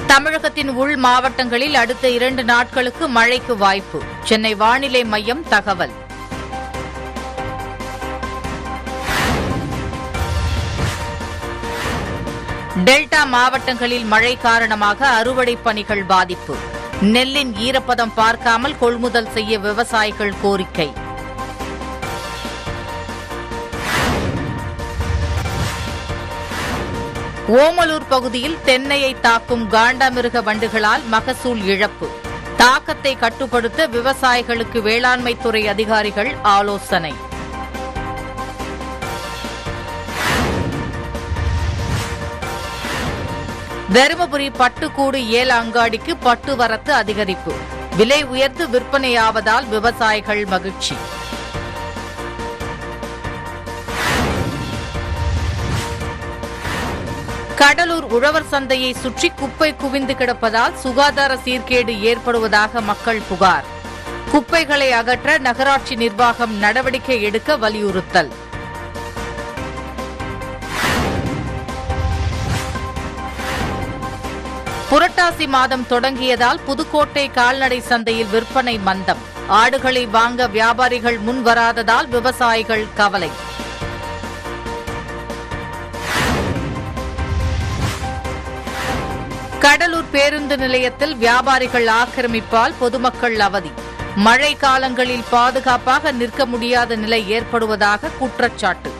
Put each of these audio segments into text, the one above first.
தமிழகத்தின் உள் மாவட்டங்களில் அடுத்த இரண்டு நாட்களுக்கு மழைக்கு வாய்ப்பு சென்னை வானிலை மையம் தகவல் டெல்டா மாவட்டங்களில் மழை காரணமாக அறுவடை பணிகள் பாதிப்பு நெல்லின் ஈரப்பதம் பார்க்காமல் கொள்முதல் செய்ய விவசாயிகள் கோரிக்கை ஓமலூர் பகுதியில் தென்னையை தாக்கும் காண்டாமிருக வண்டுகளால் மகசூல் இழப்பு தாக்கத்தை கட்டுப்படுத்த விவசாயிகளுக்கு வேளாண்மைத்துறை அதிகாரிகள் ஆலோசனை தருமபுரி பட்டுக்கூடு ஏல அங்காடிக்கு பட்டு வரத்து அதிகரிப்பு விலை உயர்ந்து விற்பனையாவதால் விவசாயிகள் மகிழ்ச்சி கடலூர் உழவர் சந்தையை சுற்றி குப்பை குவிந்து கிடப்பதால் சுகாதார சீர்கேடு ஏற்படுவதாக மக்கள் புகார் குப்பைகளை அகற்ற நகராட்சி நிர்வாகம் நடவடிக்கை எடுக்க வலியுறுத்தல் புரட்டாசி மாதம் தொடங்கியதால் புதுக்கோட்டை கால்நடை சந்தையில் விற்பனை மந்தம் ஆடுகளை வாங்க வியாபாரிகள் முன் வராததால் விவசாயிகள் கவலை கடலூர் பேருந்து நிலையத்தில் வியாபாரிகள் ஆக்கிரமிப்பால் பொதுமக்கள் அவதி மழை காலங்களில் பாதுகாப்பாக நிற்க முடியாத நிலை ஏற்படுவதாக குற்றச்சாட்டு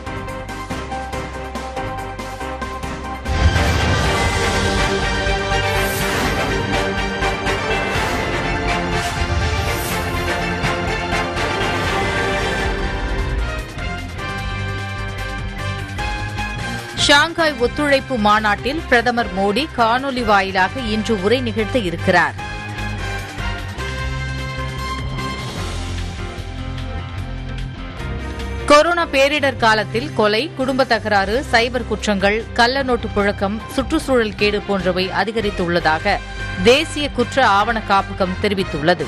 ஷாங்காய் ஒத்துழைப்பு மாநாட்டில் பிரதமர் மோடி காணொலி வாயிலாக இன்று உரை நிகழ்த்த இருக்கிறார் கொரோனா பேரிடர் காலத்தில் கொலை குடும்ப தகராறு சைபர் குற்றங்கள் கள்ள நோட்டு புழக்கம் சுற்றுச்சூழல் கேடு போன்றவை அதிகரித்துள்ளதாக தேசிய குற்ற ஆவண காப்பகம் தெரிவித்துள்ளது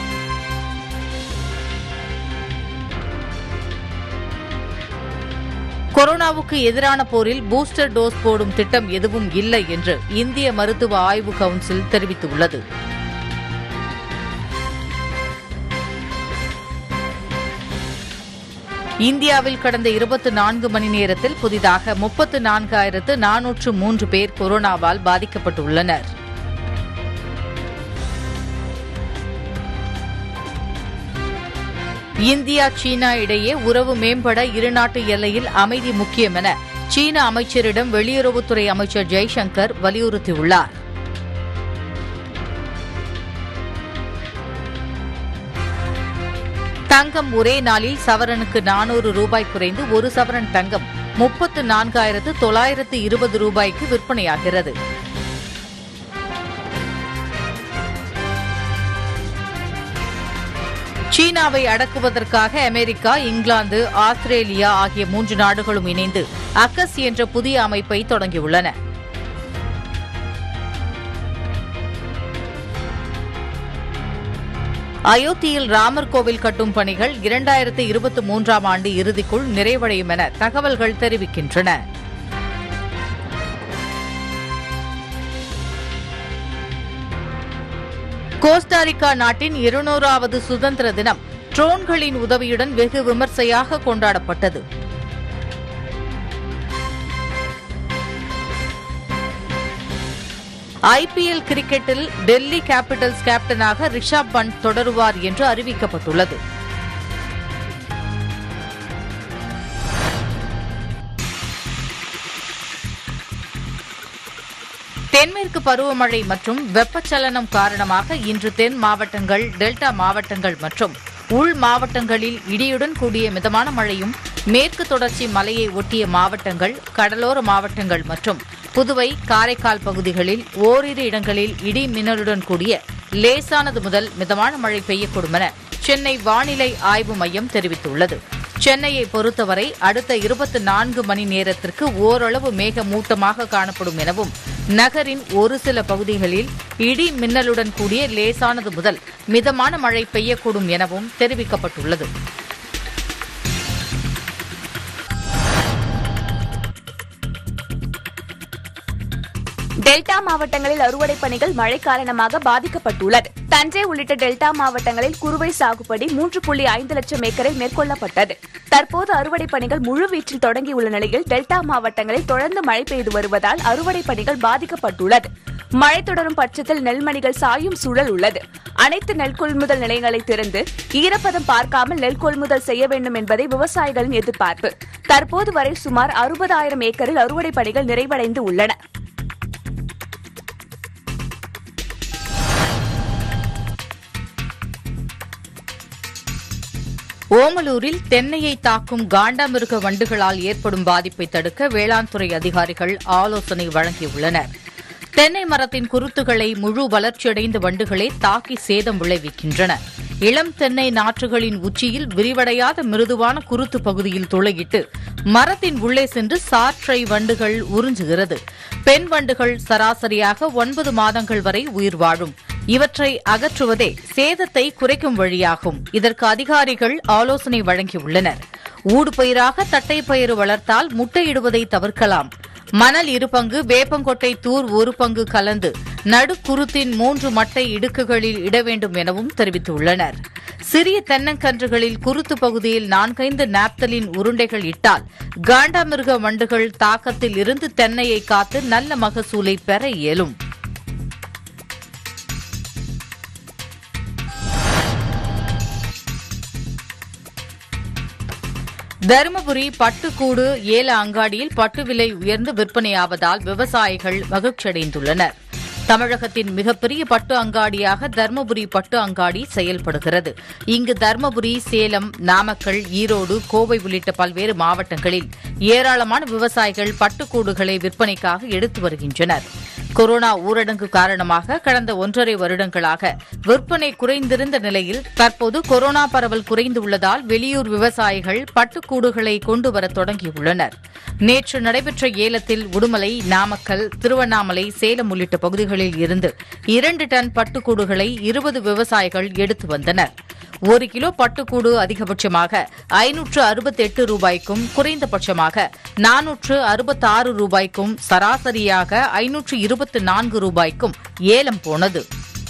கொரோனாவுக்கு எதிரான போரில் பூஸ்டர் டோஸ் போடும் திட்டம் எதுவும் இல்லை என்று இந்திய மருத்துவ ஆய்வு கவுன்சில் தெரிவித்துள்ளது இந்தியாவில் கடந்த இருபத்தி நான்கு மணி நேரத்தில் புதிதாக முப்பத்து நான்காயிரத்து நானூற்று மூன்று பேர் கொரோனாவால் பாதிக்கப்பட்டுள்ளனர் இந்தியா சீனா இடையே உறவு மேம்பட இருநாட்டு எல்லையில் அமைதி முக்கியம் என சீன அமைச்சரிடம் வெளியுறவுத்துறை அமைச்சர் ஜெய்சங்கர் வலியுறுத்தியுள்ளார் தங்கம் ஒரே நாளில் சவரனுக்கு நானூறு ரூபாய் குறைந்து ஒரு சவரன் தங்கம் முப்பத்து நான்காயிரத்து தொள்ளாயிரத்து இருபது ரூபாய்க்கு விற்பனையாகிறது சீனாவை அடக்குவதற்காக அமெரிக்கா இங்கிலாந்து ஆஸ்திரேலியா ஆகிய மூன்று நாடுகளும் இணைந்து அக்கஸ் என்ற புதிய அமைப்பை தொடங்கியுள்ளன அயோத்தியில் ராமர் கோவில் கட்டும் பணிகள் இரண்டாயிரத்து இருபத்தி மூன்றாம் ஆண்டு இறுதிக்குள் நிறைவடையும் என தகவல்கள் தெரிவிக்கின்றன கோஸ்டாரிக்கா நாட்டின் இருநூறாவது சுதந்திர தினம் ட்ரோன்களின் உதவியுடன் வெகு விமர்சையாக கொண்டாடப்பட்டது ஐபிஎல் கிரிக்கெட்டில் டெல்லி கேபிட்டல்ஸ் கேப்டனாக ரிஷப் பண்ட் தொடருவார் என்று அறிவிக்கப்பட்டுள்ளது தென்மேற்கு பருவமழை மற்றும் வெப்பச்சலனம் காரணமாக இன்று தென் மாவட்டங்கள் டெல்டா மாவட்டங்கள் மற்றும் உள் மாவட்டங்களில் இடியுடன் கூடிய மிதமான மழையும் மேற்கு தொடர்ச்சி மலையை ஒட்டிய மாவட்டங்கள் கடலோர மாவட்டங்கள் மற்றும் புதுவை காரைக்கால் பகுதிகளில் ஓரிரு இடங்களில் இடி மின்னலுடன் கூடிய லேசானது முதல் மிதமான மழை பெய்யக்கூடும் என சென்னை வானிலை ஆய்வு மையம் தெரிவித்துள்ளது சென்னையை பொறுத்தவரை அடுத்த இருபத்தி நான்கு மணி நேரத்திற்கு ஓரளவு மேகமூட்டமாக காணப்படும் எனவும் நகரின் ஒரு சில பகுதிகளில் இடி மின்னலுடன் கூடிய லேசானது முதல் மிதமான மழை பெய்யக்கூடும் எனவும் தெரிவிக்கப்பட்டுள்ளது டெல்டா மாவட்டங்களில் அறுவடை பணிகள் மழை காரணமாக பாதிக்கப்பட்டுள்ளது தஞ்சை உள்ளிட்ட டெல்டா மாவட்டங்களில் குறுவை சாகுபடி மூன்று புள்ளி ஐந்து லட்சம் ஏக்கரில் மேற்கொள்ளப்பட்டது தற்போது அறுவடை பணிகள் முழுவீச்சில் தொடங்கியுள்ள நிலையில் டெல்டா மாவட்டங்களில் தொடர்ந்து மழை பெய்து வருவதால் அறுவடை பணிகள் பாதிக்கப்பட்டுள்ளது மழை தொடரும் பட்சத்தில் நெல்மணிகள் சாயும் சூழல் உள்ளது அனைத்து நெல் கொள்முதல் நிலையங்களை திறந்து ஈரப்பதம் பார்க்காமல் நெல் கொள்முதல் செய்ய வேண்டும் என்பதே விவசாயிகளின் எதிர்பார்ப்பு தற்போது வரை சுமார் அறுபதாயிரம் ஏக்கரில் அறுவடை பணிகள் நிறைவடைந்து உள்ளன ஓமலூரில் தென்னையை தாக்கும் காண்டாமிருக வண்டுகளால் ஏற்படும் பாதிப்பை தடுக்க வேளாண் துறை அதிகாரிகள் ஆலோசனை வழங்கியுள்ளனர் தென்னை மரத்தின் குருத்துகளை முழு வளர்ச்சியடைந்த வண்டுகளே தாக்கி சேதம் விளைவிக்கின்றன இளம் தென்னை நாற்றுகளின் உச்சியில் விரிவடையாத மிருதுவான குருத்து பகுதியில் துளையிட்டு மரத்தின் உள்ளே சென்று சாற்றை வண்டுகள் உறிஞ்சுகிறது பெண் வண்டுகள் சராசரியாக ஒன்பது மாதங்கள் வரை உயிர் வாழும் இவற்றை அகற்றுவதே சேதத்தை குறைக்கும் வழியாகும் இதற்கு அதிகாரிகள் ஆலோசனை வழங்கியுள்ளனர் ஊடுபயிராக தட்டைப்பயிறு வளர்த்தால் முட்டையிடுவதை தவிர்க்கலாம் மணல் இரு பங்கு வேப்பங்கொட்டை தூர் ஒரு பங்கு கலந்து நடுக்குருத்தின் மூன்று மட்டை இடுக்குகளில் இட வேண்டும் எனவும் தெரிவித்துள்ளனர் சிறிய தென்னங்கன்றுகளில் குருத்து பகுதியில் நான்கைந்து நாப்தலின் உருண்டைகள் இட்டால் காண்டாமிருக வண்டுகள் தாக்கத்தில் இருந்து தென்னையை காத்து நல்ல மகசூலை பெற இயலும் தருமபுரி பட்டுக்கூடு ஏல அங்காடியில் பட்டு விலை உயர்ந்து விற்பனையாவதால் விவசாயிகள் மகிழ்ச்சியடைந்துள்ளனர் தமிழகத்தின் மிகப்பெரிய பட்டு அங்காடியாக தர்மபுரி பட்டு அங்காடி செயல்படுகிறது இங்கு தர்மபுரி சேலம் நாமக்கல் ஈரோடு கோவை உள்ளிட்ட பல்வேறு மாவட்டங்களில் ஏராளமான விவசாயிகள் பட்டுக்கூடுகளை விற்பனைக்காக எடுத்து வருகின்றனர் கொரோனா ஊரடங்கு காரணமாக கடந்த ஒன்றரை வருடங்களாக விற்பனை குறைந்திருந்த நிலையில் தற்போது கொரோனா பரவல் குறைந்துள்ளதால் வெளியூர் விவசாயிகள் பட்டுக்கூடுகளை கொண்டு வர தொடங்கியுள்ளனர் நேற்று நடைபெற்ற ஏலத்தில் உடுமலை நாமக்கல் திருவண்ணாமலை சேலம் உள்ளிட்ட பகுதிகளில் இருந்து இரண்டு டன் பட்டுக்கூடுகளை இருபது விவசாயிகள் எடுத்து வந்தனர் ஒரு கிலோ பட்டுக்கூடு அதிகபட்சமாக ஐநூற்று அறுபத்தெட்டு ரூபாய்க்கும் குறைந்தபட்சமாக நானூற்று அறுபத்தாறு ரூபாய்க்கும் சராசரியாக ஐநூற்று இருபத்து நான்கு ரூபாய்க்கும் ஏலம் போனது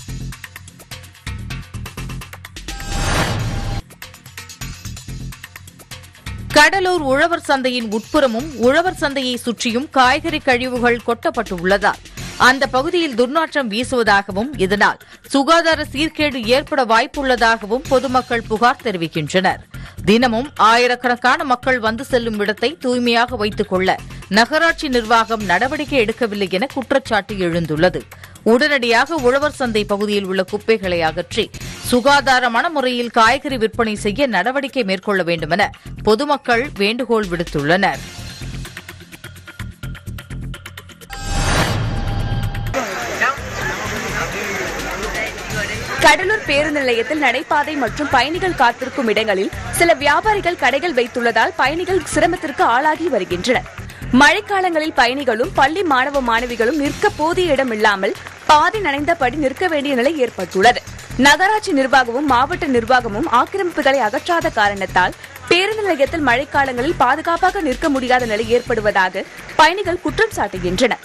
கடலூர் உழவர் சந்தையின் உட்புறமும் உழவர் சந்தையை சுற்றியும் காய்கறி கழிவுகள் கொட்டப்பட்டுள்ளதால் அந்த பகுதியில் துர்நாற்றம் வீசுவதாகவும் இதனால் சுகாதார சீர்கேடு ஏற்பட வாய்ப்புள்ளதாகவும் பொதுமக்கள் புகார் தெரிவிக்கின்றனர் தினமும் ஆயிரக்கணக்கான மக்கள் வந்து செல்லும் இடத்தை தூய்மையாக வைத்துக் கொள்ள நகராட்சி நிர்வாகம் நடவடிக்கை எடுக்கவில்லை என குற்றச்சாட்டு எழுந்துள்ளது உடனடியாக உழவர் சந்தை பகுதியில் உள்ள குப்பைகளை அகற்றி சுகாதாரமான முறையில் காய்கறி விற்பனை செய்ய நடவடிக்கை மேற்கொள்ள வேண்டுமென பொதுமக்கள் வேண்டுகோள் விடுத்துள்ளனர் கடலூர் பேருந்து நிலையத்தில் நடைபாதை மற்றும் பயணிகள் காத்திருக்கும் இடங்களில் சில வியாபாரிகள் கடைகள் வைத்துள்ளதால் பயணிகள் சிரமத்திற்கு ஆளாகி வருகின்றனர் மழைக்காலங்களில் பயணிகளும் பள்ளி மாணவ மாணவிகளும் நிற்க போதிய இடம் இல்லாமல் பாதி நனைந்தபடி நிற்க வேண்டிய நிலை ஏற்பட்டுள்ளது நகராட்சி நிர்வாகமும் மாவட்ட நிர்வாகமும் ஆக்கிரமிப்புகளை அகற்றாத காரணத்தால் பேருந்து நிலையத்தில் மழைக்காலங்களில் பாதுகாப்பாக நிற்க முடியாத நிலை ஏற்படுவதாக பயணிகள் குற்றம் சாட்டுகின்றனர்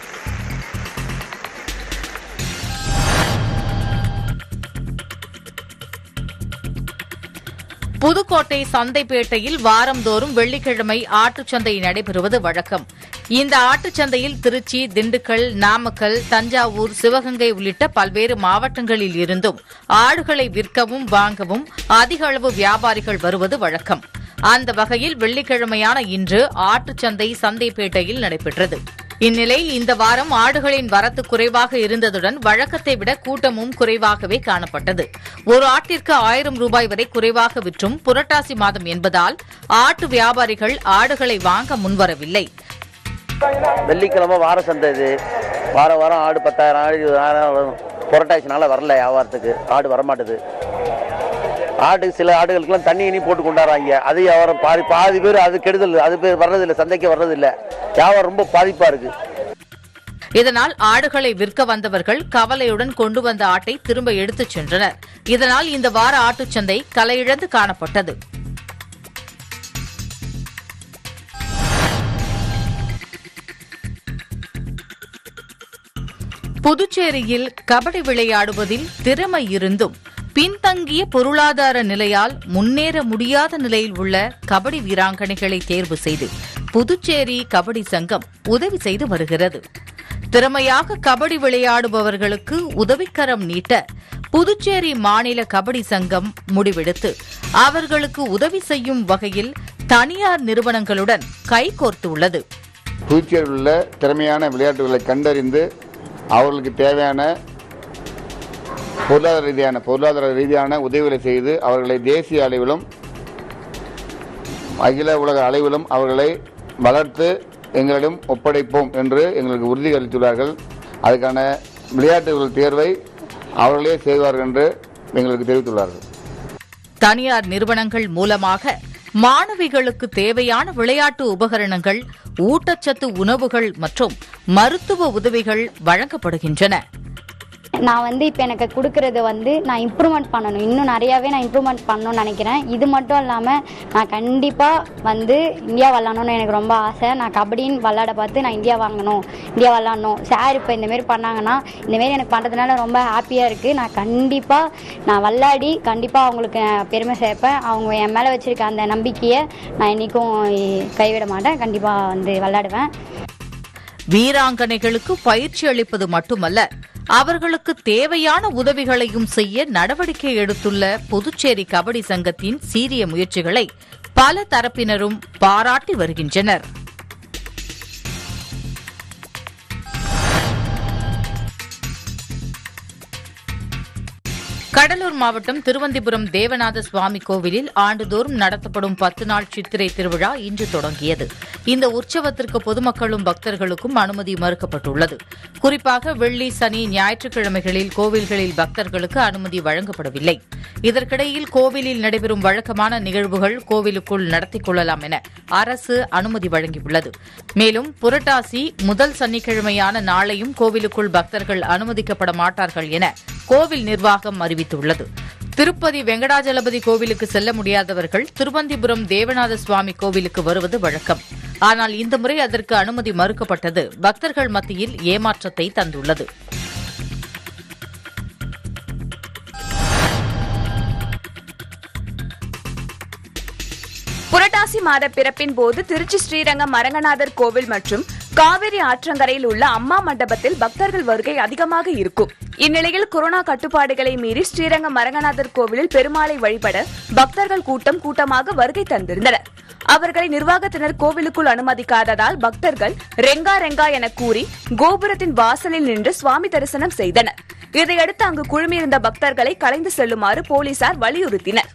புதுக்கோட்டை சந்தைப்பேட்டையில் வாரந்தோறும் வெள்ளிக்கிழமை ஆட்டுச்சந்தை நடைபெறுவது வழக்கம் இந்த ஆட்டுச்சந்தையில் திருச்சி திண்டுக்கல் நாமக்கல் தஞ்சாவூர் சிவகங்கை உள்ளிட்ட பல்வேறு மாவட்டங்களில் இருந்தும் ஆடுகளை விற்கவும் வாங்கவும் அதிக அளவு வியாபாரிகள் வருவது வழக்கம் அந்த வகையில் வெள்ளிக்கிழமையான இன்று ஆட்டுச்சந்தை சந்தைப்பேட்டையில் நடைபெற்றது இந்நிலையில் இந்த வாரம் ஆடுகளின் வரத்து குறைவாக இருந்ததுடன் வழக்கத்தை விட கூட்டமும் குறைவாகவே காணப்பட்டது ஒரு ஆட்டிற்கு ஆயிரம் ரூபாய் வரை குறைவாக விற்றும் புரட்டாசி மாதம் என்பதால் ஆட்டு வியாபாரிகள் ஆடுகளை வாங்க முன்வரவில்லை வெள்ளிக்கிழமை வார சந்தை இது வாரம் வாரம் ஆடு பத்தாயிரம் ஆடு இருபதாயிரம் வரும் புரட்டாசினால வரல வியாபாரத்துக்கு ஆடு வரமாட்டுது ஆடு சில ஆடுகளுக்கெல்லாம் தண்ணி இனி போட்டு கொண்டாடுறாங்க அது வியாபாரம் பாதி பாதி பேர் அது கெடுதல் அது பேர் வர்றதில்லை சந்தைக்கு வர்றதில்லை வியாபாரம் ரொம்ப பாதிப்பாக இருக்குது இதனால் ஆடுகளை விற்க வந்தவர்கள் கவலையுடன் கொண்டு வந்த ஆட்டை திரும்ப எடுத்துச் சென்றனர் இதனால் இந்த வார ஆட்டுச்சந்தை கலையிழந்து காணப்பட்டது புதுச்சேரியில் கபடி விளையாடுவதில் திறமை இருந்தும் பின்தங்கிய பொருளாதார நிலையால் முன்னேற முடியாத நிலையில் உள்ள கபடி வீராங்கனைகளை தேர்வு செய்து புதுச்சேரி கபடி சங்கம் உதவி செய்து வருகிறது திறமையாக கபடி விளையாடுபவர்களுக்கு உதவிக்கரம் நீட்ட புதுச்சேரி மாநில கபடி சங்கம் முடிவெடுத்து அவர்களுக்கு உதவி செய்யும் வகையில் தனியார் நிறுவனங்களுடன் கைகோர்த்துள்ளது புதுச்சேரியில் உள்ள திறமையான விளையாட்டுகளை கண்டறிந்து அவர்களுக்கு தேவையான பொருளாதார ரீதியான பொருளாதார ரீதியான உதவிகளை செய்து அவர்களை தேசிய அளவிலும் அகில உலக அளவிலும் அவர்களை வளர்த்து எங்களிடம் ஒப்படைப்போம் என்று எங்களுக்கு உறுதி அளித்துள்ளார்கள் அதுக்கான விளையாட்டுகள் தேர்வை அவர்களே செய்வார்கள் என்று எங்களுக்கு தெரிவித்துள்ளார்கள் தனியார் நிறுவனங்கள் மூலமாக மாணவிகளுக்கு தேவையான விளையாட்டு உபகரணங்கள் ஊட்டச்சத்து உணவுகள் மற்றும் மருத்துவ உதவிகள் வழங்கப்படுகின்றன நான் வந்து இப்போ எனக்கு கொடுக்கறது வந்து நான் இம்ப்ரூவ்மெண்ட் பண்ணணும் இன்னும் நிறையாவே நான் இம்ப்ரூவ்மெண்ட் பண்ணணும்னு நினைக்கிறேன் இது மட்டும் இல்லாமல் நான் கண்டிப்பாக வந்து இந்தியா விளாடணும்னு எனக்கு ரொம்ப ஆசை நான் கபடின்னு விளாட பார்த்து நான் இந்தியா வாங்கணும் இந்தியா விளாடணும் சார் இப்போ இந்தமாரி பண்ணாங்கன்னா இந்தமாரி எனக்கு பண்ணுறதுனால ரொம்ப ஹாப்பியாக இருக்குது நான் கண்டிப்பாக நான் விளாடி கண்டிப்பாக அவங்களுக்கு நான் பெருமை சேர்ப்பேன் அவங்க என் மேலே வச்சுருக்க அந்த நம்பிக்கையை நான் என்றைக்கும் கைவிட மாட்டேன் கண்டிப்பாக வந்து விளாடுவேன் வீராங்கனைகளுக்கு பயிற்சி அளிப்பது மட்டுமல்ல அவர்களுக்கு தேவையான உதவிகளையும் செய்ய நடவடிக்கை எடுத்துள்ள புதுச்சேரி கபடி சங்கத்தின் சீரிய முயற்சிகளை பல தரப்பினரும் பாராட்டி வருகின்றனர் கடலூர் மாவட்டம் திருவந்திபுரம் தேவநாத சுவாமி கோவிலில் ஆண்டுதோறும் நடத்தப்படும் பத்து நாள் சித்திரை திருவிழா இன்று தொடங்கியது இந்த உற்சவத்திற்கு பொதுமக்களும் பக்தர்களுக்கும் அனுமதி மறுக்கப்பட்டுள்ளது குறிப்பாக வெள்ளி சனி ஞாயிற்றுக்கிழமைகளில் கோவில்களில் பக்தர்களுக்கு அனுமதி வழங்கப்படவில்லை இதற்கிடையில் கோவிலில் நடைபெறும் வழக்கமான நிகழ்வுகள் கோவிலுக்குள் நடத்திக் கொள்ளலாம் என அரசு அனுமதி வழங்கியுள்ளது மேலும் புரட்டாசி முதல் சனிக்கிழமையான நாளையும் கோவிலுக்குள் பக்தர்கள் அனுமதிக்கப்பட மாட்டார்கள் என கோவில் நிர்வாகம் அறிவித்துள்ளது திருப்பதி வெங்கடாஜலபதி கோவிலுக்கு செல்ல முடியாதவர்கள் திருவந்திபுரம் தேவநாத சுவாமி கோவிலுக்கு வருவது வழக்கம் ஆனால் இந்த முறை அதற்கு அனுமதி மறுக்கப்பட்டது பக்தர்கள் மத்தியில் ஏமாற்றத்தை தந்துள்ளது புரட்டாசி மாத பிறப்பின் போது திருச்சி ஸ்ரீரங்கம் அரங்கநாதர் கோவில் மற்றும் காவிரி ஆற்றங்கரையில் உள்ள அம்மா மண்டபத்தில் பக்தர்கள் வருகை அதிகமாக இருக்கும் இந்நிலையில் கொரோனா கட்டுப்பாடுகளை மீறி ஸ்ரீரங்கம் அரங்கநாதர் கோவிலில் பெருமாளை வழிபட பக்தர்கள் கூட்டம் கூட்டமாக வருகை தந்திருந்தனர் அவர்களை நிர்வாகத்தினர் கோவிலுக்குள் அனுமதிக்காததால் பக்தர்கள் ரெங்கா ரெங்கா என கூறி கோபுரத்தின் வாசலில் நின்று சுவாமி தரிசனம் செய்தனர் இதையடுத்து அங்கு குழுமியிருந்த பக்தர்களை கலைந்து செல்லுமாறு போலீசார் வலியுறுத்தினர்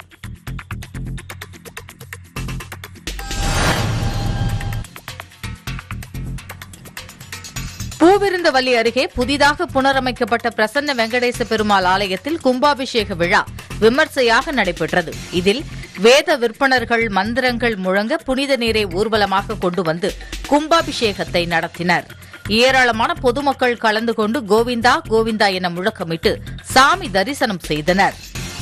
பூவிருந்தவல்லி அருகே புதிதாக புனரமைக்கப்பட்ட பிரசன்ன வெங்கடேச பெருமாள் ஆலயத்தில் கும்பாபிஷேக விழா விமர்சையாக நடைபெற்றது இதில் வேத விற்பனர்கள் மந்திரங்கள் முழங்க புனித நீரை ஊர்வலமாக கொண்டு வந்து கும்பாபிஷேகத்தை நடத்தினர் ஏராளமான பொதுமக்கள் கலந்து கொண்டு கோவிந்தா கோவிந்தா என முழக்கமிட்டு சாமி தரிசனம் செய்தனர்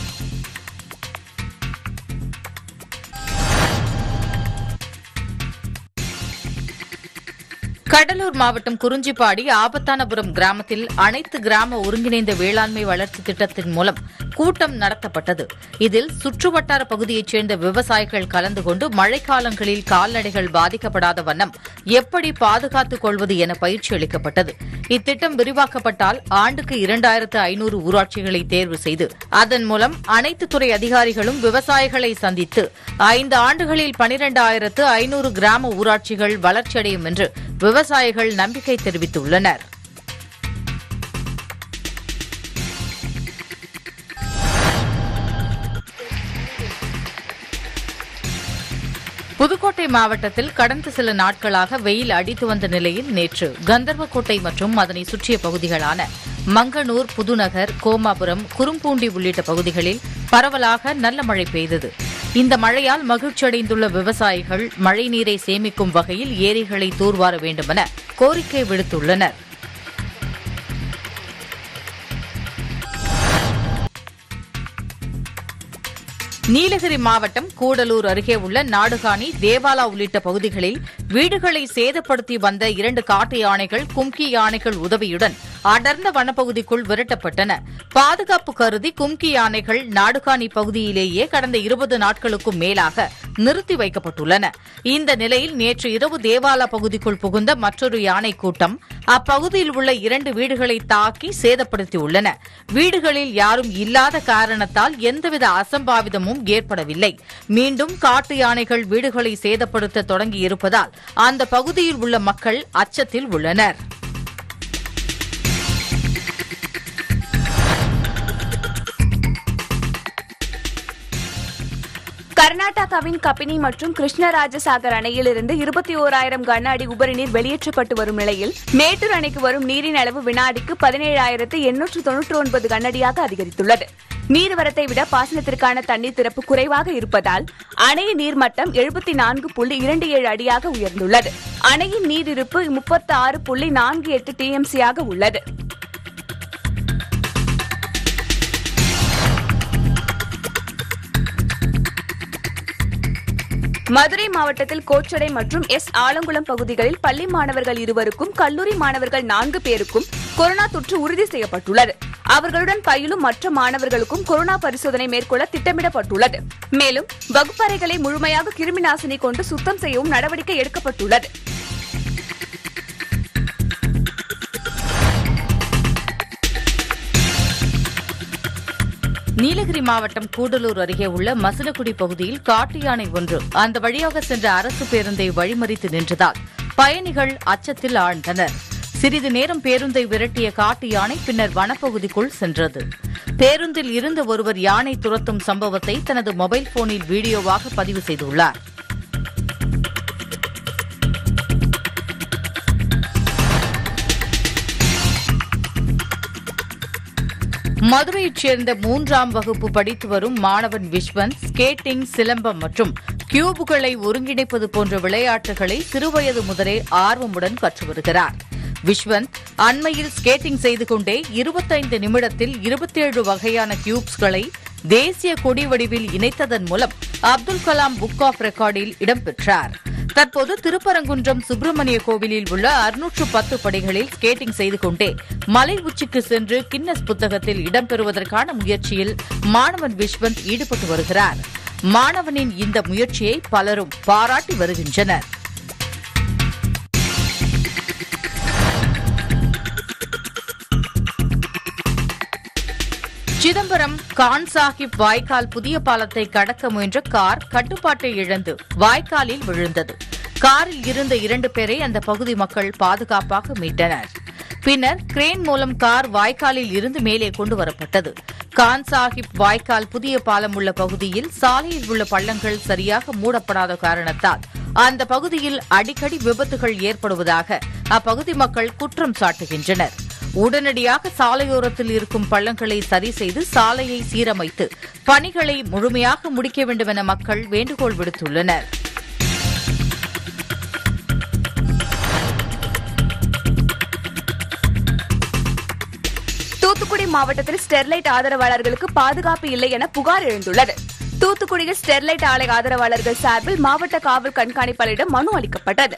கடலூர் மாவட்டம் குறிஞ்சிப்பாடி ஆபத்தானபுரம் கிராமத்தில் அனைத்து கிராம ஒருங்கிணைந்த வேளாண்மை வளர்ச்சி திட்டத்தின் மூலம் கூட்டம் நடத்தப்பட்டது இதில் சுற்றுவட்டார பகுதியைச் சேர்ந்த விவசாயிகள் கலந்து கொண்டு மழைக்காலங்களில் கால்நடைகள் பாதிக்கப்படாத வண்ணம் எப்படி பாதுகாத்துக் கொள்வது என பயிற்சி அளிக்கப்பட்டது இத்திட்டம் விரிவாக்கப்பட்டால் ஆண்டுக்கு இரண்டாயிரத்து ஐநூறு ஊராட்சிகளை தேர்வு செய்து அதன் மூலம் அனைத்து துறை அதிகாரிகளும் விவசாயிகளை சந்தித்து ஐந்து ஆண்டுகளில் பனிரெண்டாயிரத்து ஐநூறு கிராம ஊராட்சிகள் வளர்ச்சியடையும் என்று விவசாயிகள் நம்பிக்கை தெரிவித்துள்ளனர் புதுக்கோட்டை மாவட்டத்தில் கடந்த சில நாட்களாக வெயில் அடித்து வந்த நிலையில் நேற்று கந்தர்வக்கோட்டை மற்றும் அதனை சுற்றிய பகுதிகளான மங்கனூர் புதுநகர் கோமாபுரம் குறும்பூண்டி உள்ளிட்ட பகுதிகளில் பரவலாக நல்ல மழை பெய்தது இந்த மழையால் மகிழ்ச்சியடைந்துள்ள விவசாயிகள் மழைநீரை சேமிக்கும் வகையில் ஏரிகளை தூர்வார வேண்டுமென கோரிக்கை விடுத்துள்ளனர் நீலகிரி மாவட்டம் கூடலூர் அருகே உள்ள நாடுகாணி தேவாலா உள்ளிட்ட பகுதிகளில் வீடுகளை சேதப்படுத்தி வந்த இரண்டு காட்டு யானைகள் கும்கி யானைகள் உதவியுடன் அடர்ந்த வனப்பகுதிக்குள் விரட்டப்பட்டன பாதுகாப்பு கருதி கும்கி யானைகள் நாடுகாணி பகுதியிலேயே கடந்த இருபது நாட்களுக்கும் மேலாக நிறுத்தி வைக்கப்பட்டுள்ளன இந்த நிலையில் நேற்று இரவு தேவாலா பகுதிக்குள் புகுந்த மற்றொரு யானை கூட்டம் அப்பகுதியில் உள்ள இரண்டு வீடுகளை தாக்கி சேதப்படுத்தியுள்ளன வீடுகளில் யாரும் இல்லாத காரணத்தால் எந்தவித அசம்பாவிதமும் ஏற்படவில்லை மீண்டும் காட்டு யானைகள் வீடுகளை சேதப்படுத்த தொடங்கியிருப்பதால் அந்த பகுதியில் உள்ள மக்கள் அச்சத்தில் உள்ளனர் கர்நாடகாவின் கபினி மற்றும் கிருஷ்ணராஜசாகர் அணையிலிருந்து இருபத்தி ஓராயிரம் கன அடி உபரி நீர் வெளியேற்றப்பட்டு வரும் நிலையில் மேட்டூர் அணைக்கு வரும் நீரின் அளவு வினாடிக்கு பதினேழாயிரத்து எண்ணூற்று தொன்னூற்று ஒன்பது கனஅடியாக அதிகரித்துள்ளது நீர்வரத்தை விட பாசனத்திற்கான தண்ணீர் திறப்பு குறைவாக இருப்பதால் அணையின் நீர்மட்டம் எழுபத்தி நான்கு புள்ளி இரண்டு ஏழு அடியாக உயர்ந்துள்ளது அணையின் நீரிருப்பு முப்பத்தி ஆறு புள்ளி நான்கு எட்டு டிஎம்சியாக உள்ளது மதுரை மாவட்டத்தில் கோச்சடை மற்றும் எஸ் ஆலங்குளம் பகுதிகளில் பள்ளி மாணவர்கள் இருவருக்கும் கல்லூரி மாணவர்கள் நான்கு பேருக்கும் கொரோனா தொற்று உறுதி செய்யப்பட்டுள்ளது அவர்களுடன் பயிலும் மற்ற மாணவர்களுக்கும் கொரோனா பரிசோதனை மேற்கொள்ள திட்டமிடப்பட்டுள்ளது மேலும் வகுப்பறைகளை முழுமையாக கிருமி நாசினி கொண்டு சுத்தம் செய்யவும் நடவடிக்கை எடுக்கப்பட்டுள்ளது நீலகிரி மாவட்டம் கூடலூர் அருகே உள்ள மசினகுடி பகுதியில் காட்டு யானை ஒன்று அந்த வழியாக சென்ற அரசு பேருந்தை வழிமறித்து நின்றதால் பயணிகள் அச்சத்தில் ஆழ்ந்தனர் சிறிது நேரம் பேருந்தை விரட்டிய காட்டு யானை பின்னர் வனப்பகுதிக்குள் சென்றது பேருந்தில் இருந்த ஒருவர் யானை துரத்தும் சம்பவத்தை தனது மொபைல் போனில் வீடியோவாக பதிவு செய்துள்ளார் மதுரையைச் சேர்ந்த மூன்றாம் வகுப்பு படித்து வரும் மாணவன் விஸ்வந்த் ஸ்கேட்டிங் சிலம்பம் மற்றும் கியூபுகளை ஒருங்கிணைப்பது போன்ற விளையாட்டுகளை சிறுவயது முதலே ஆர்வமுடன் கற்று வருகிறார் விஸ்வந்த் அண்மையில் ஸ்கேட்டிங் செய்து கொண்டே இருபத்தைந்து நிமிடத்தில் இருபத்தேழு வகையான கியூப்ஸ்களை தேசிய கொடி வடிவில் இணைத்ததன் மூலம் அப்துல் கலாம் புக் ஆஃப் ரெக்கார்டில் இடம்பெற்றார் தற்போது திருப்பரங்குன்றம் சுப்பிரமணிய கோவிலில் உள்ள அறுநூற்று பத்து படிகளில் ஸ்கேட்டிங் செய்து கொண்டே மலை உச்சிக்கு சென்று கின்னஸ் புத்தகத்தில் இடம்பெறுவதற்கான முயற்சியில் மாணவன் விஸ்வந்த் ஈடுபட்டு வருகிறார் மாணவனின் இந்த முயற்சியை பலரும் பாராட்டி வருகின்றனர் சிதம்பரம் கான் சாஹிப் வாய்க்கால் புதிய பாலத்தை கடக்க முயன்ற கார் கட்டுப்பாட்டை இழந்து வாய்க்காலில் விழுந்தது காரில் இருந்த இரண்டு பேரை அந்த பகுதி மக்கள் பாதுகாப்பாக மீட்டனர் பின்னர் கிரேன் மூலம் கார் வாய்க்காலில் இருந்து மேலே கொண்டு வரப்பட்டது கான் சாஹிப் வாய்க்கால் புதிய பாலம் உள்ள பகுதியில் சாலையில் உள்ள பள்ளங்கள் சரியாக மூடப்படாத காரணத்தால் அந்த பகுதியில் அடிக்கடி விபத்துகள் ஏற்படுவதாக அப்பகுதி மக்கள் குற்றம் சாட்டுகின்றனர் உடனடியாக சாலையோரத்தில் இருக்கும் பள்ளங்களை சரி செய்து சாலையை சீரமைத்து பணிகளை முழுமையாக முடிக்க வேண்டும் என மக்கள் வேண்டுகோள் விடுத்துள்ளனர் தூத்துக்குடி மாவட்டத்தில் ஸ்டெர்லைட் ஆதரவாளர்களுக்கு பாதுகாப்பு இல்லை என புகார் எழுந்துள்ளது தூத்துக்குடியில் ஸ்டெர்லைட் ஆலை ஆதரவாளர்கள் சார்பில் மாவட்ட காவல் கண்காணிப்பாளரிடம் மனு அளிக்கப்பட்டது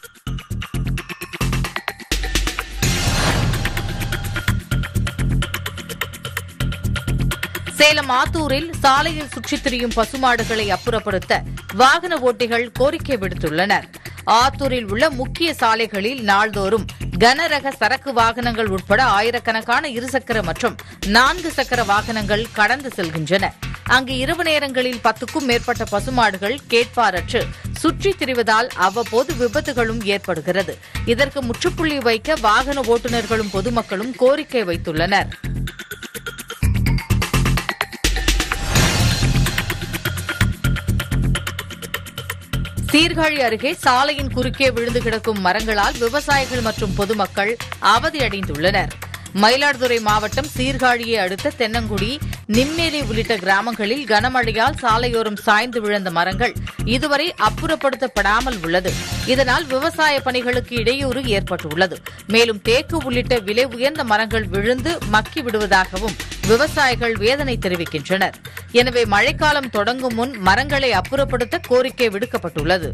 சேலம் ஆத்தூரில் சாலையில் சுற்றித் திரியும் பசுமாடுகளை அப்புறப்படுத்த வாகன ஓட்டிகள் கோரிக்கை விடுத்துள்ளனர் ஆத்தூரில் உள்ள முக்கிய சாலைகளில் நாள்தோறும் கனரக சரக்கு வாகனங்கள் உட்பட ஆயிரக்கணக்கான இருசக்கர மற்றும் நான்கு சக்கர வாகனங்கள் கடந்து செல்கின்றன அங்கு இரவு நேரங்களில் பத்துக்கும் மேற்பட்ட பசுமாடுகள் கேட்பாரற்று சுற்றித் திரிவதால் அவ்வப்போது விபத்துகளும் ஏற்படுகிறது இதற்கு முற்றுப்புள்ளி வைக்க வாகன ஓட்டுநர்களும் பொதுமக்களும் கோரிக்கை வைத்துள்ளனர் சீர்காழி அருகே சாலையின் குறுக்கே விழுந்து கிடக்கும் மரங்களால் விவசாயிகள் மற்றும் பொதுமக்கள் அவதியடைந்துள்ளனர் மயிலாடுதுறை மாவட்டம் சீர்காழியை அடுத்த தென்னங்குடி நிம்மேலி உள்ளிட்ட கிராமங்களில் கனமழையால் சாலையோரம் சாய்ந்து விழுந்த மரங்கள் இதுவரை அப்புறப்படுத்தப்படாமல் உள்ளது இதனால் விவசாய பணிகளுக்கு இடையூறு ஏற்பட்டுள்ளது மேலும் தேக்கு உள்ளிட்ட விலை உயர்ந்த மரங்கள் விழுந்து மக்கி விடுவதாகவும் விவசாயிகள் வேதனை தெரிவிக்கின்றனர் எனவே மழைக்காலம் தொடங்கும் முன் மரங்களை அப்புறப்படுத்த கோரிக்கை விடுக்கப்பட்டுள்ளது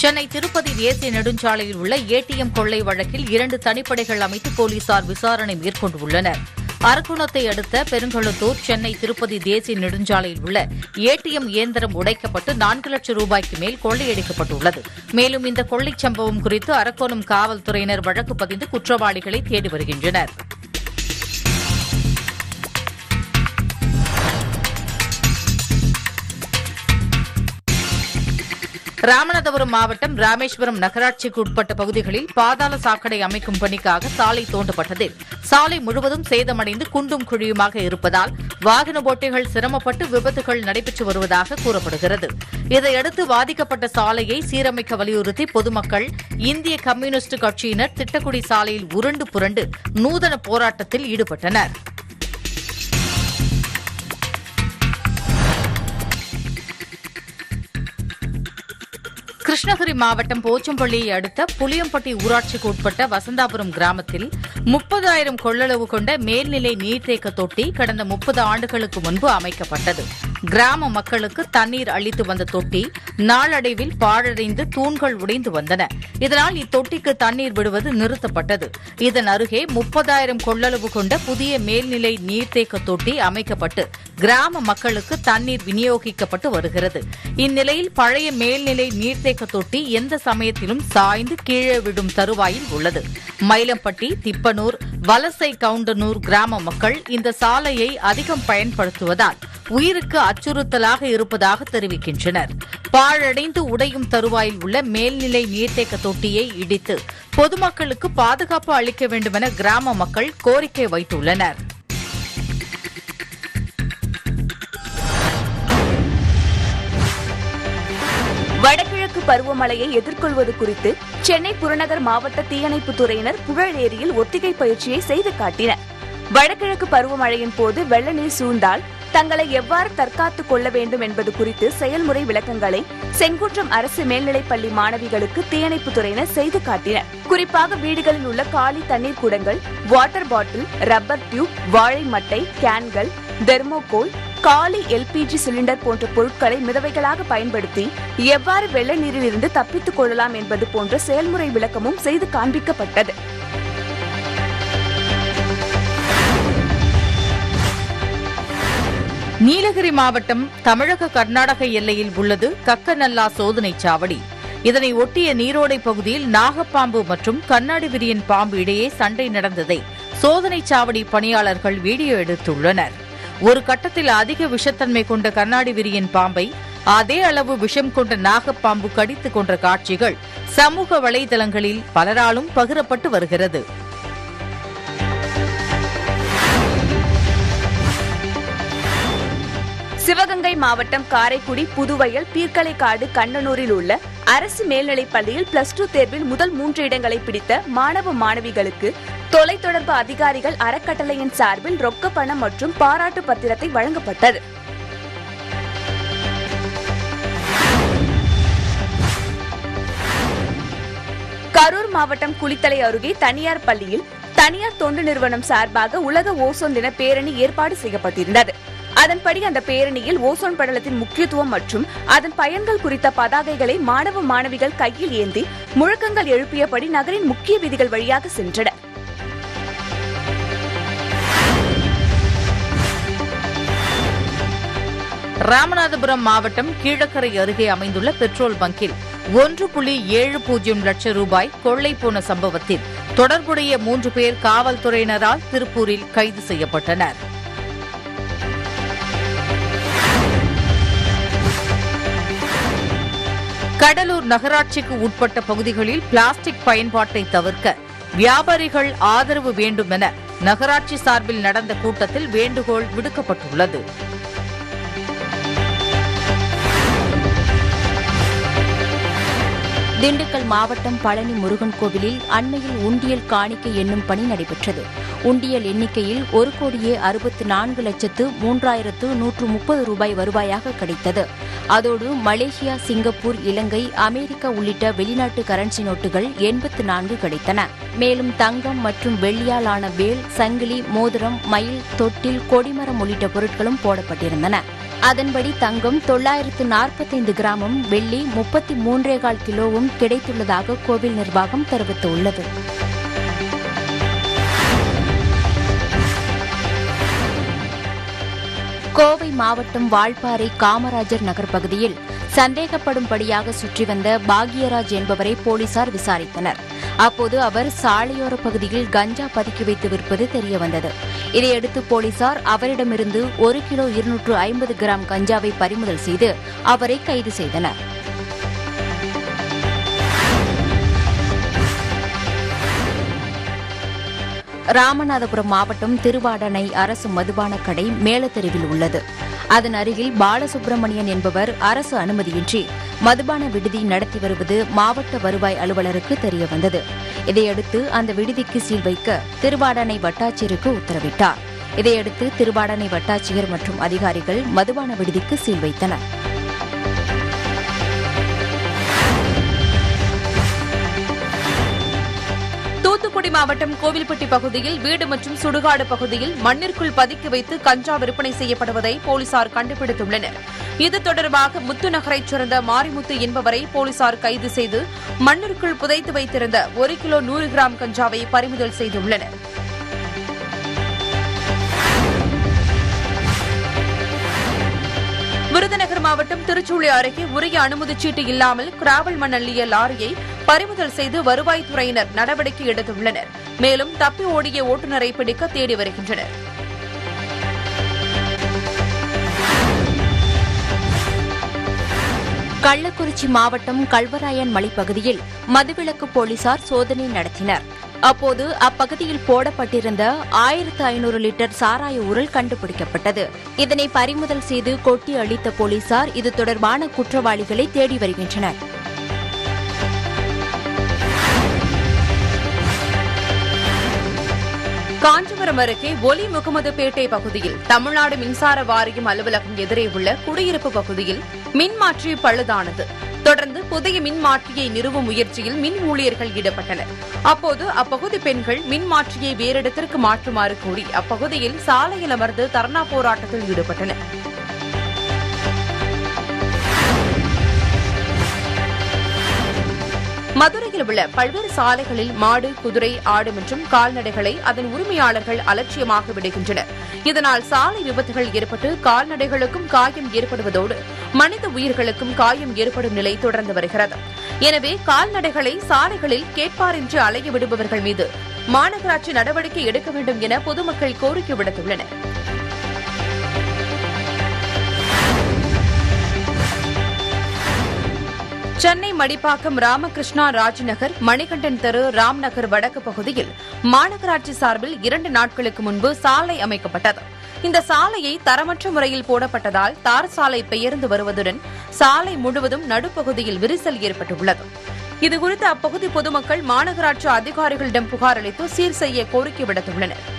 சென்னை திருப்பதி தேசிய நெடுஞ்சாலையில் உள்ள ஏடிஎம் கொள்ளை வழக்கில் இரண்டு தனிப்படைகள் அமைத்து போலீசார் விசாரணை மேற்கொண்டுள்ளனர் அரக்குணத்தை அடுத்த பெருங்கழுத்தூர் சென்னை திருப்பதி தேசிய நெடுஞ்சாலையில் உள்ள ஏடிஎம் இயந்திரம் உடைக்கப்பட்டு நான்கு லட்சம் ரூபாய்க்கு மேல் கொள்ளையடிக்கப்பட்டுள்ளது மேலும் இந்த கொள்ளைச் சம்பவம் குறித்து அரக்கோணம் காவல்துறையினர் வழக்கு பதிந்து குற்றவாளிகளை தேடி வருகின்றனர் ராமநாதபுரம் மாவட்டம் ராமேஸ்வரம் நகராட்சிக்கு உட்பட்ட பகுதிகளில் பாதாள சாக்கடை அமைக்கும் பணிக்காக சாலை தோண்டப்பட்டதில் சாலை முழுவதும் சேதமடைந்து குண்டும் குழியுமாக இருப்பதால் வாகன ஓட்டிகள் சிரமப்பட்டு விபத்துகள் நடைபெற்று வருவதாக கூறப்படுகிறது இதையடுத்து பாதிக்கப்பட்ட சாலையை சீரமைக்க வலியுறுத்தி பொதுமக்கள் இந்திய கம்யூனிஸ்ட் கட்சியினர் திட்டக்குடி சாலையில் உருண்டு புரண்டு நூதன போராட்டத்தில் ஈடுபட்டனர் கிருஷ்ணகிரி மாவட்டம் போச்சம்பள்ளியை அடுத்த புளியம்பட்டி ஊராட்சிக்கு உட்பட்ட வசந்தாபுரம் கிராமத்தில் முப்பதாயிரம் கொள்ளளவு கொண்ட மேல்நிலை நீர்த்தேக்க தொட்டி கடந்த முப்பது ஆண்டுகளுக்கு முன்பு அமைக்கப்பட்டது கிராம மக்களுக்கு தண்ணீர் அளித்து வந்த தொட்டி நாளடைவில் பாழடைந்து தூண்கள் உடைந்து வந்தன இதனால் இத்தொட்டிக்கு தண்ணீர் விடுவது நிறுத்தப்பட்டது இதன் அருகே முப்பதாயிரம் கொள்ளளவு கொண்ட புதிய மேல்நிலை நீர்த்தேக்க தொட்டி அமைக்கப்பட்டு கிராம மக்களுக்கு தண்ணீர் விநியோகிக்கப்பட்டு வருகிறது இந்நிலையில் பழைய மேல்நிலை நீர்த்தேக்க தொட்டி எந்த சமயத்திலும் சாய்ந்து கீழே விடும் தருவாயில் உள்ளது மயிலம்பட்டி திப்பனூர் வலசை கவுண்டனூர் கிராம மக்கள் இந்த சாலையை அதிகம் பயன்படுத்துவதால் உயிருக்கு அச்சுறுத்தலாக இருப்பதாக தெரிவிக்கின்றனர் பாழடைந்து உடையும் தருவாயில் உள்ள மேல்நிலை நீர்த்தேக்க தொட்டியை இடித்து பொதுமக்களுக்கு பாதுகாப்பு அளிக்க வேண்டுமென கிராம மக்கள் கோரிக்கை வைத்துள்ளனர் வடகிழக்கு பருவமழையை எதிர்கொள்வது குறித்து சென்னை புறநகர் மாவட்ட தீயணைப்புத் துறையினர் புழல் ஏரியில் ஒத்திகை பயிற்சியை செய்து காட்டினர் வடகிழக்கு பருவமழையின் போது வெள்ள நீர் சூழ்ந்தால் தங்களை எவ்வாறு தற்காத்துக் கொள்ள வேண்டும் என்பது குறித்து செயல்முறை விளக்கங்களை செங்குன்றம் அரசு மேல்நிலைப் பள்ளி மாணவிகளுக்கு தீயணைப்புத் துறையினர் செய்து காட்டினர் குறிப்பாக வீடுகளில் உள்ள காலி தண்ணீர் குடங்கள் வாட்டர் பாட்டில் ரப்பர் டியூப் வாழை மட்டை கேன்கள் தெர்மோகோல் காலி எல்பிஜி சிலிண்டர் போன்ற பொருட்களை மிதவைகளாக பயன்படுத்தி எவ்வாறு வெள்ள நீரில் இருந்து தப்பித்துக் கொள்ளலாம் என்பது போன்ற செயல்முறை விளக்கமும் செய்து காண்பிக்கப்பட்டது நீலகிரி மாவட்டம் தமிழக கர்நாடக எல்லையில் உள்ளது கக்கநல்லா சோதனைச் சாவடி இதனை ஒட்டிய நீரோடை பகுதியில் நாகப்பாம்பு மற்றும் கண்ணாடி விரியன் பாம்பு இடையே சண்டை நடந்ததை சோதனைச் சாவடி பணியாளர்கள் வீடியோ எடுத்துள்ளனர் ஒரு கட்டத்தில் அதிக விஷத்தன்மை கொண்ட கண்ணாடி விரியன் பாம்பை அதே அளவு விஷம் கொண்ட நாகப்பாம்பு கடித்துக் கொன்ற காட்சிகள் சமூக வலைதளங்களில் பலராலும் பகிரப்பட்டு வருகிறது சிவகங்கை மாவட்டம் காரைக்குடி புதுவயல் பீர்க்கலைக்காடு கண்ணனூரில் உள்ள அரசு மேல்நிலைப் பள்ளியில் பிளஸ் டூ தேர்வில் முதல் மூன்று இடங்களை பிடித்த மாணவ மாணவிகளுக்கு தொலைத்தொடர்பு அதிகாரிகள் அறக்கட்டளையின் சார்பில் ரொக்க பணம் மற்றும் பாராட்டு பத்திரத்தை வழங்கப்பட்டது கரூர் மாவட்டம் குளித்தலை அருகே தனியார் பள்ளியில் தனியார் தொண்டு நிறுவனம் சார்பாக உலக ஓசோன் தின பேரணி ஏற்பாடு செய்யப்பட்டிருந்தது அதன்படி அந்த பேரணியில் ஓசோன் படலத்தின் முக்கியத்துவம் மற்றும் அதன் பயன்கள் குறித்த பதாகைகளை மாணவ மாணவிகள் கையில் ஏந்தி முழக்கங்கள் எழுப்பியபடி நகரின் முக்கிய வீதிகள் வழியாக சென்றனர் ராமநாதபுரம் மாவட்டம் கீழக்கரை அருகே அமைந்துள்ள பெட்ரோல் பங்கில் ஒன்று புள்ளி ஏழு பூஜ்ஜியம் லட்சம் ரூபாய் கொள்ளை போன சம்பவத்தில் தொடர்புடைய மூன்று பேர் காவல்துறையினரால் திருப்பூரில் கைது செய்யப்பட்டனர் கடலூர் நகராட்சிக்கு உட்பட்ட பகுதிகளில் பிளாஸ்டிக் பயன்பாட்டை தவிர்க்க வியாபாரிகள் ஆதரவு வேண்டும் என நகராட்சி சார்பில் நடந்த கூட்டத்தில் வேண்டுகோள் விடுக்கப்பட்டுள்ளது திண்டுக்கல் மாவட்டம் பழனி முருகன் கோவிலில் அண்மையில் உண்டியல் காணிக்கை என்னும் பணி நடைபெற்றது உண்டியல் எண்ணிக்கையில் ஒரு கோடியே அறுபத்து நான்கு லட்சத்து மூன்றாயிரத்து நூற்று முப்பது ரூபாய் வருவாயாக கிடைத்தது அதோடு மலேசியா சிங்கப்பூர் இலங்கை அமெரிக்கா உள்ளிட்ட வெளிநாட்டு கரன்சி நோட்டுகள் எண்பத்து நான்கு கிடைத்தன மேலும் தங்கம் மற்றும் வெள்ளியால் ஆன வேல் சங்கிலி மோதிரம் மயில் தொட்டில் கொடிமரம் உள்ளிட்ட பொருட்களும் போடப்பட்டிருந்தன அதன்படி தங்கம் தொள்ளாயிரத்து நாற்பத்தைந்து கிராமும் வெள்ளி முப்பத்தி மூன்றே கால் கிலோவும் கிடைத்துள்ளதாக கோவில் நிர்வாகம் தெரிவித்துள்ளது கோவை மாவட்டம் வால்பாறை காமராஜர் நகர் பகுதியில் சந்தேகப்படும்படியாக சுற்றி வந்த பாக்யராஜ் என்பவரை போலீசார் விசாரித்தனர் அப்போது அவர் சாலையோர பகுதியில் கஞ்சா பதுக்கி வைத்து விற்பது தெரியவந்தது இதையடுத்து போலீசார் அவரிடமிருந்து ஒரு கிலோ இருநூற்று ஐம்பது கிராம் கஞ்சாவை பறிமுதல் செய்து அவரை கைது செய்தனர் ராமநாதபுரம் மாவட்டம் திருவாடனை அரசு மதுபான கடை மேலத்தெருவில் உள்ளது அதன் அருகில் பாலசுப்பிரமணியன் என்பவர் அரசு அனுமதியின்றி மதுபான விடுதி நடத்தி வருவது மாவட்ட வருவாய் அலுவலருக்கு தெரியவந்தது இதையடுத்து அந்த விடுதிக்கு சீல் வைக்க திருவாடனை வட்டாட்சியருக்கு உத்தரவிட்டார் இதையடுத்து திருவாடனை வட்டாட்சியர் மற்றும் அதிகாரிகள் மதுபான விடுதிக்கு சீல் வைத்தனர் தூத்துக்குடி மாவட்டம் கோவில்பட்டி பகுதியில் வீடு மற்றும் சுடுகாடு பகுதியில் மண்ணிற்குள் பதுக்கி வைத்து கஞ்சா விற்பனை செய்யப்படுவதை போலீசார் கண்டுபிடித்துள்ளனர் இது தொடர்பாக முத்து நகரைச் சேர்ந்த மாரிமுத்து என்பவரை போலீசார் கைது செய்து மண்ணிற்குள் புதைத்து வைத்திருந்த ஒரு கிலோ நூறு கிராம் கஞ்சாவை பறிமுதல் செய்துள்ளனர் விருதுநகர் மாவட்டம் திருச்சூழி அருகே உரிய அனுமதிச் சீட்டு இல்லாமல் கிராவல் மண் அள்ளிய லாரியை பறிமுதல் செய்து வருவாய்த்துறையினர் நடவடிக்கை எடுத்துள்ளனர் மேலும் தப்பி ஓடிய ஓட்டுநரை பிடிக்க தேடி வருகின்றனர் கள்ளக்குறிச்சி மாவட்டம் கல்வராயன் மலைப்பகுதியில் மதுவிலக்கு போலீசார் சோதனை நடத்தினர் அப்போது அப்பகுதியில் போடப்பட்டிருந்த ஆயிரத்து ஐநூறு லிட்டர் சாராய உரல் கண்டுபிடிக்கப்பட்டது இதனை பறிமுதல் செய்து கொட்டி அளித்த போலீசார் இது தொடர்பான குற்றவாளிகளை தேடி வருகின்றனர் காஞ்சிபுரம் அருகே ஒலி முகமதுபேட்டை பகுதியில் தமிழ்நாடு மின்சார வாரியம் அலுவலகம் எதிரே உள்ள குடியிருப்பு பகுதியில் மின்மாற்றி பழுதானது தொடர்ந்து புதிய மின்மாற்றியை நிறுவும் முயற்சியில் மின் ஊழியர்கள் ஈடுபட்டனர் அப்போது அப்பகுதி பெண்கள் மின்மாற்றியை வேறிடத்திற்கு மாற்றுமாறு கூறி அப்பகுதியில் சாலையில் அமர்ந்து தர்ணா போராட்டத்தில் ஈடுபட்டனர் மதுரையில் உள்ள பல்வேறு சாலைகளில் மாடு குதிரை ஆடு மற்றும் கால்நடைகளை அதன் உரிமையாளர்கள் அலட்சியமாக விடுகின்றனர் இதனால் சாலை விபத்துகள் ஏற்பட்டு கால்நடைகளுக்கும் காயம் ஏற்படுவதோடு மனித உயிர்களுக்கும் காயம் ஏற்படும் நிலை தொடர்ந்து வருகிறது எனவே கால்நடைகளை சாலைகளில் கேட்பாரின்றி அலைய விடுபவர்கள் மீது மாநகராட்சி நடவடிக்கை எடுக்க வேண்டும் என பொதுமக்கள் கோரிக்கை விடுத்துள்ளனர் சென்னை மடிப்பாக்கம் ராமகிருஷ்ணா ராஜ்நகர் மணிகண்டன் தெரு ராம்நகர் வடக்கு பகுதியில் மாநகராட்சி சார்பில் இரண்டு நாட்களுக்கு முன்பு சாலை அமைக்கப்பட்டது இந்த சாலையை தரமற்ற முறையில் போடப்பட்டதால் தார் சாலை பெயர்ந்து வருவதுடன் சாலை முழுவதும் நடுப்பகுதியில் விரிசல் ஏற்பட்டுள்ளது இதுகுறித்து அப்பகுதி பொதுமக்கள் மாநகராட்சி அதிகாரிகளிடம் புகார் அளித்து சீர் செய்ய கோரிக்கை விடுத்துள்ளனர்